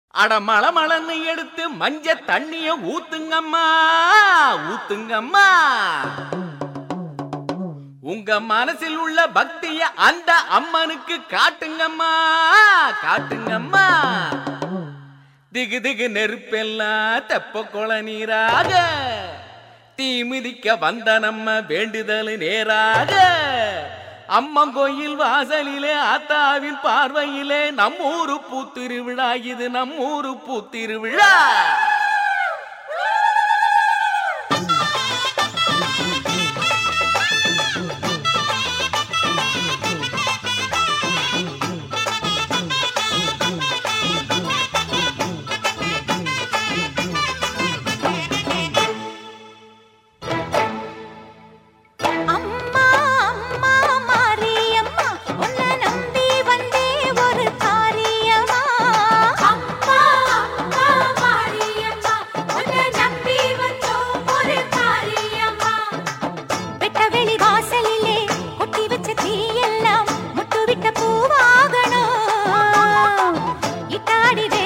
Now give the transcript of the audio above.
அட மள மளன்னு எடுத்து மஞ்ச தண்ணிய ஊத்துங்கம்மா ஊத்துங்கம்மா உங்க மனசில் உள்ள பக்திய அந்த அம்மனுக்கு காட்டுங்கம்மா காட்டுங்கம்மா திகு திகு நெருப்பெல்லாம் தெப்ப குள நீராக தீ மிதிக்க வந்த நம்ம வேண்டுதல் நேராக அம்மன் கோயில் வாசலிலே ஆத்தாவின் பார்வையிலே நம்மூரு பூத்திருவிழா இது நம்மூரு பூத்திருவிழா அம்மா அம்மா மாரியம்மா உன்னை நம்பி வந்தே ஒரு காரியமா அம்மா அம்மா மாரியம்மா உன்னை நம்பி வந்தோம் ஒரு காரியமா வெட்டவெளி வாசலிலே கொட்டி வச்ச தீயெல்லாம் முட்டு விட்ட பூவாகணும் இட்டாடி